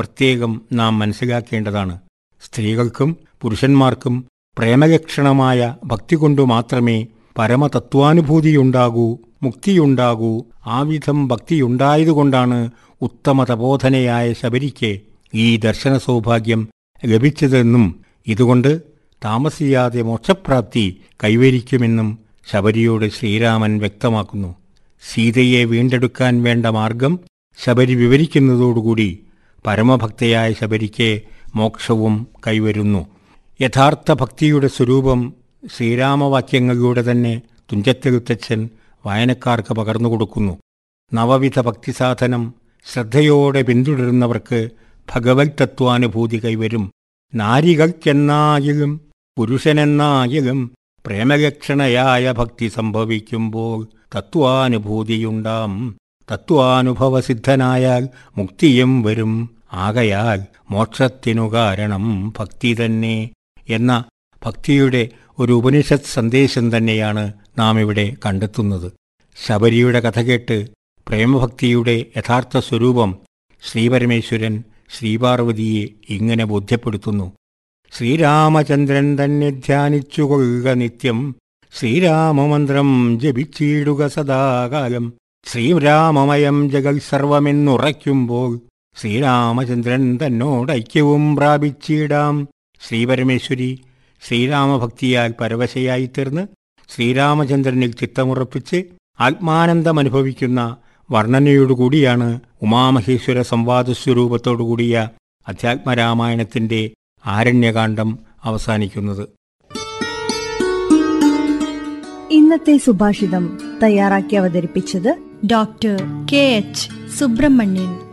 പ്രത്യേകം നാം മനസ്സിലാക്കേണ്ടതാണ് സ്ത്രീകൾക്കും പുരുഷന്മാർക്കും പ്രേമലക്ഷണമായ ഭക്തി കൊണ്ടു മാത്രമേ പരമതത്വാനുഭൂതിയുണ്ടാകൂ മുക്തിയുണ്ടാകൂ ആ വിധം ഭക്തിയുണ്ടായതുകൊണ്ടാണ് ഉത്തമ തപോധനയായ ശബരിക്ക് ഈ ദർശന സൗഭാഗ്യം ലഭിച്ചതെന്നും ഇതുകൊണ്ട് താമസിയാതെ മോക്ഷപ്രാപ്തി കൈവരിക്കുമെന്നും ശബരിയോട് ശ്രീരാമൻ വ്യക്തമാക്കുന്നു സീതയെ വീണ്ടെടുക്കാൻ വേണ്ട മാർഗം ശബരി വിവരിക്കുന്നതോടുകൂടി പരമഭക്തയായ ശബരിക്ക് മോക്ഷവും കൈവരുന്നു യഥാർത്ഥ ഭക്തിയുടെ സ്വരൂപം ശ്രീരാമവാക്യങ്ങളിലൂടെ തന്നെ തുഞ്ചത്തെഴുത്തച്ഛൻ വായനക്കാർക്ക് പകർന്നുകൊടുക്കുന്നു നവവിധ ഭക്തിസാധനം ശ്രദ്ധയോടെ പിന്തുടരുന്നവർക്ക് ഭഗവത് തത്വാനുഭൂതി കൈവരും നാരികൾക്കെന്നായാലും പുരുഷനെന്നായാലും പ്രേമലക്ഷണയായ ഭക്തി സംഭവിക്കുമ്പോൾ തത്വാനുഭൂതിയുണ്ടാം തത്വാനുഭവസിദ്ധനായാൽ മുക്തിയും വരും ആകയാൽ മോക്ഷത്തിനു കാരണം ഭക്തി തന്നെ എന്ന ഭക്തിയുടെ ഒരു ഉപനിഷത്ത് സന്ദേശം തന്നെയാണ് നാം ഇവിടെ കണ്ടെത്തുന്നത് ശബരിയുടെ കഥ കേട്ട് പ്രേമഭക്തിയുടെ യഥാർത്ഥ സ്വരൂപം ശ്രീപരമേശ്വരൻ ശ്രീപാർവതിയെ ഇങ്ങനെ ബോധ്യപ്പെടുത്തുന്നു ശ്രീരാമചന്ദ്രൻ തന്നെ ധ്യാനിച്ചുകൊള്ളുക നിത്യം ശ്രീരാമമന്ത്രം ജപിച്ചിടുക സദാകാലം ശ്രീരാമമയം ജഗൽ സർവമെന്നുറയ്ക്കുമ്പോൾ ശ്രീരാമചന്ദ്രൻ തന്നോട് ഐക്യവും പ്രാപിച്ചിടാം ശ്രീപരമേശ്വരി ശ്രീരാമഭക്തിയാൽ പരവശയായിത്തീർന്ന് ശ്രീരാമചന്ദ്രനിൽ ചിത്തമുറപ്പിച്ച് ആത്മാനന്ദമനുഭവിക്കുന്ന വർണ്ണനയോടുകൂടിയാണ് ഉമാമഹേശ്വര സംവാദസ്വരൂപത്തോടുകൂടിയ അധ്യാത്മരാമായണത്തിന്റെ ആരണ്യകാന്ഡം അവസാനിക്കുന്നത് ഇന്നത്തെ സുഭാഷിതം തയ്യാറാക്കി അവതരിപ്പിച്ചത് ഡോക്ടർ കെ എച്ച് സുബ്രഹ്മണ്യൻ